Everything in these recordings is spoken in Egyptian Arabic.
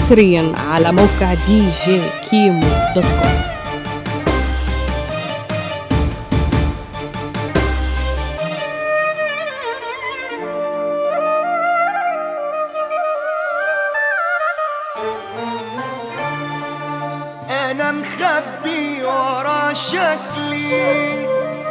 حصريا على موقع دي جي كيمو دوت كوم انا مخبي ورا شكلي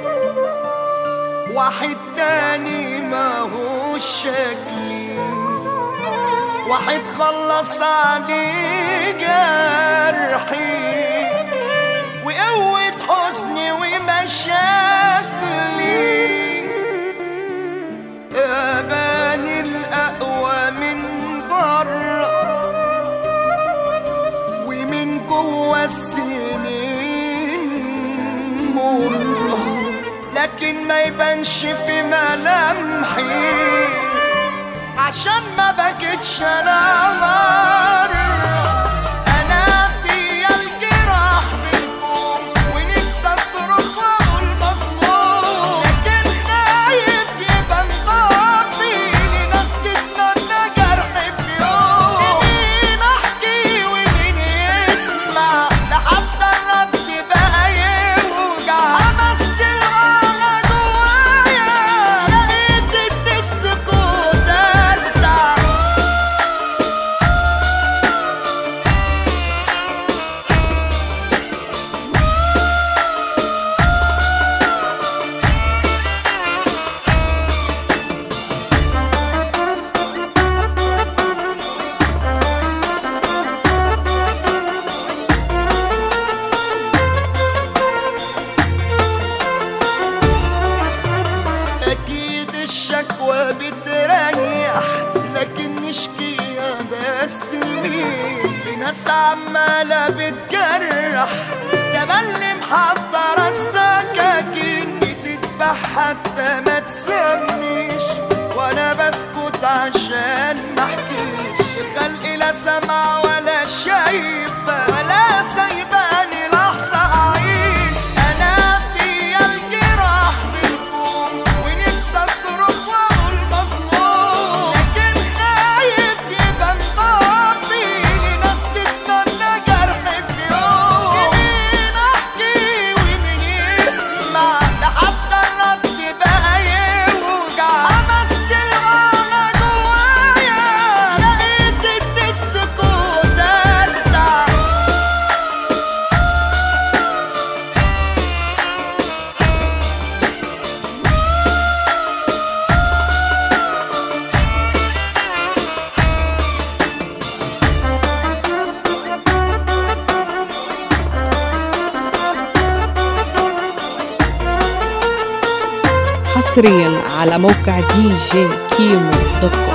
واحد تاني ما هو شكلي واحد خلص علي جرحي وقوة حزني ومشاكلي أباني الأقوى من بره ومن جوا السنين مرة لكن ما يبانش في ملامحي عشان ما بكتش انا مرة انا فيا الجراح منكم ونفسي اصرخ واقول مظلوم لكن خايف يبان ضعفي لناس تتمنى جرحي في يوم مين احكي ومين يسمع لحتى الرد بقى يوجع همست الغلا جوايا لقيت ان السكوت ارتاح أكيد الشكوى بتريح لكن نشكيها بس لمين لناس عمالة بتجرح تملي محضرة السكاكين بتذبح حتى ما تسميش وأنا بسكت عشان محكيش خلقي لا سمع ولا شايفة ولا سايباني لحظة أعيش أنا فيا الجراح منكم ونفسي أصرخ وأقول مظلوم لكن خايف يبان ضعفي لناس تتمنى جرحي في يوم مين أحكي ومين يسمع لحتى الرد بقى يوجع همست الغلا جوايا لقيت إن السكوت أرتاح حصريا على موقع دي جي كيمو دوت كوم